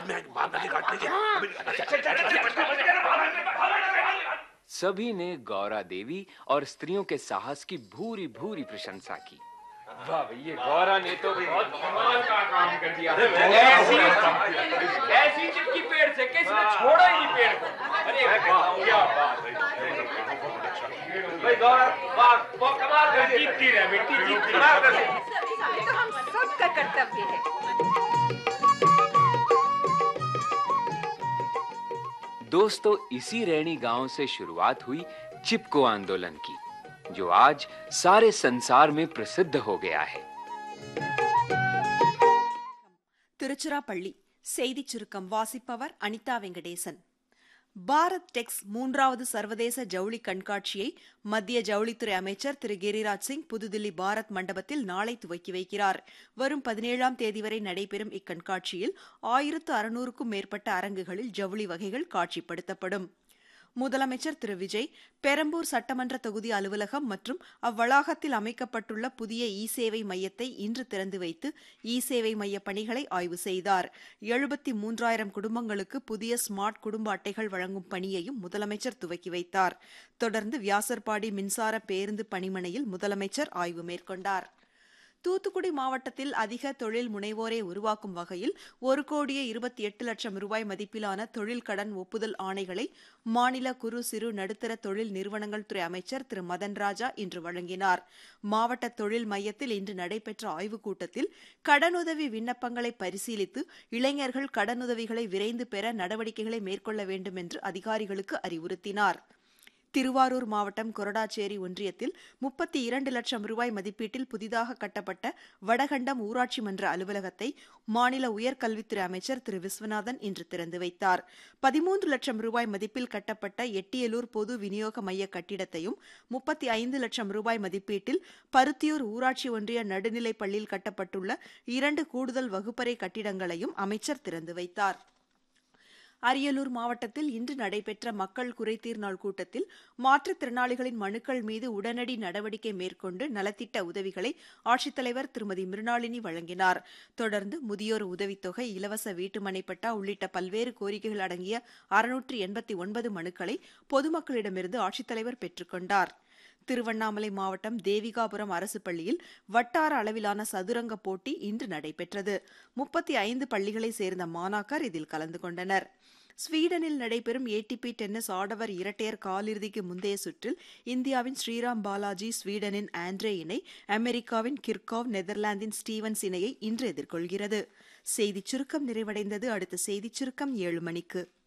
बाद में आएंगे बाल नहीं काटने के अभी- सभी ने गौरा देवी और स्त्रियों के साहस की भूरी भूरी प्रशंसा की वाह भैया गौरा ने तो बहुत कमाल का काम कर दिया ऐसी ऐसी चिपकी पेड़ से किसी ने छोड़ा ही नहीं पेड़ को अरे वाह क्या बात है भाई गौरा वाह बहुत कमाल कर जीतती रहे बेटी जीतती रहे ये तो हम सबका कर्तव्य है दोस्तों इसी रैनी गांव से शुरुआत हुई चिपको आंदोलन की जो आज सारे संसार में प्रसिद्ध हो गया है திருச்சிராப்பள்ளி செய்திச் சுருக்கம் வாசிப்பவர் அனிதா வெங்கடேசன் பாரத் டெக்ஸ் மூன்றாவது சர்வதேச ஜவுளி கண்காட்சியை மத்திய ஜவுளித்துறை அமைச்சர் திரு கிரிராஜ் சிங் புதுதில்லி பாரத் மண்டபத்தில் நாளை துவக்கி வைக்கிறார் வரும் பதினேழாம் தேதி வரை நடைபெறும் இக்கண்காட்சியில் ஆயிரத்து அறுநூறுக்கும் மேற்பட்ட அரங்குகளில் ஜவுளி வகைகள் காட்சிப்படுத்தப்படும் முதலமைச்சர் திரு விஜய் பெரம்பூர் சட்டமன்ற தொகுதி அலுவலகம் மற்றும் அவ்வளாகத்தில் அமைக்கப்பட்டுள்ள புதிய இ சேவை மையத்தை இன்று திறந்து வைத்து இ சேவை மைய பணிகளை ஆய்வு செய்தார் எழுபத்தி மூன்றாயிரம் குடும்பங்களுக்கு புதிய ஸ்மார்ட் குடும்ப அட்டைகள் வழங்கும் பணியையும் முதலமைச்சர் துவக்கி வைத்தார் தொடர்ந்து வியாசர்பாடி மின்சார பேருந்து பணிமனையில் முதலமைச்சர் ஆய்வு மேற்கொண்டார் தூத்துக்குடி மாவட்டத்தில் அதிக தொழில் முனைவோரை உருவாக்கும் வகையில் ஒரு கோடியே இருபத்தி எட்டு லட்சம் ரூபாய் மதிப்பிலான தொழில் கடன் ஒப்புதல் ஆணைகளை மாநில குறு சிறு நடுத்தர தொழில் நிறுவனங்கள் துறை அமைச்சர் திரு மதன் ராஜா இன்று வழங்கினார் மாவட்ட தொழில் மையத்தில் இன்று நடைபெற்ற ஆய்வுக் கூட்டத்தில் கடனுதவி விண்ணப்பங்களை பரிசீலித்து இளைஞர்கள் கடனுதவிகளை விரைந்து பெற நடவடிக்கைகளை மேற்கொள்ள வேண்டும் என்று அதிகாரிகளுக்கு அறிவுறுத்தினார் திருவாரூர் மாவட்டம் கொரடாச்சேரி ஒன்றியத்தில் முப்பத்தி இரண்டு லட்சம் ரூபாய் மதிப்பீட்டில் புதிதாக கட்டப்பட்ட வடகண்டம் ஊராட்சி மன்ற அலுவலகத்தை மாநில உயர்கல்வித்துறை அமைச்சர் திரு விஸ்வநாதன் இன்று திறந்து வைத்தார் பதிமூன்று லட்சம் ரூபாய் மதிப்பில் கட்டப்பட்ட எட்டியலூர் பொது விநியோக மைய கட்டிடத்தையும் முப்பத்தி ஐந்து லட்சம் ரூபாய் மதிப்பீட்டில் பருத்தியூர் ஊராட்சி ஒன்றிய நடுநிலைப் பள்ளியில் கட்டப்பட்டுள்ள இரண்டு கூடுதல் வகுப்பறை கட்டிடங்களையும் அமைச்சர் திறந்து வைத்தார் அரியலூர் மாவட்டத்தில் இன்று நடைபெற்ற மக்கள் குறைதீர் நாள் கூட்டத்தில் மாற்றுத்திறனாளிகளின் மனுக்கள் மீது உடனடி நடவடிக்கை மேற்கொண்டு நலத்திட்ட உதவிகளை ஆட்சித்தலைவர் திருமதி மிருணாளினி வழங்கினார் தொடர்ந்து முதியோர் உதவித்தொகை இலவச வீட்டுமனை பட்டா உள்ளிட்ட பல்வேறு கோரிக்கைகள் அடங்கிய அறுநூற்று எண்பத்தி ஒன்பது மனுக்களை பொதுமக்களிடமிருந்து ஆட்சித்தலைவர் பெற்றுக்கொண்டார் திருவண்ணாமலை மாவட்டம் தேவிகாபுரம் அரசு பள்ளியில் வட்டார அளவிலான சதுரங்க போட்டி இன்று நடைபெற்றது முப்பத்தி ஐந்து பள்ளிகளைச் சேர்ந்த மாணாக்கர் இதில் கலந்து கொண்டனர் ஸ்வீடனில் நடைபெறும் ஏடிபி டென்னிஸ் ஆடவர் இரட்டையர் காலிறுதிக்கு முந்தைய சுற்றில் இந்தியாவின் ஸ்ரீராம் பாலாஜி ஸ்வீடனின் ஆண்ட்ரே இணை அமெரிக்காவின் கிர்காவ் நெதர்லாந்தின் ஸ்டீவன்ஸ் இணையை இன்று எதிர்கொள்கிறது செய்திச் சுருக்கம் நிறைவடைந்தது அடுத்த செய்திச் சுருக்கம் ஏழு மணிக்கு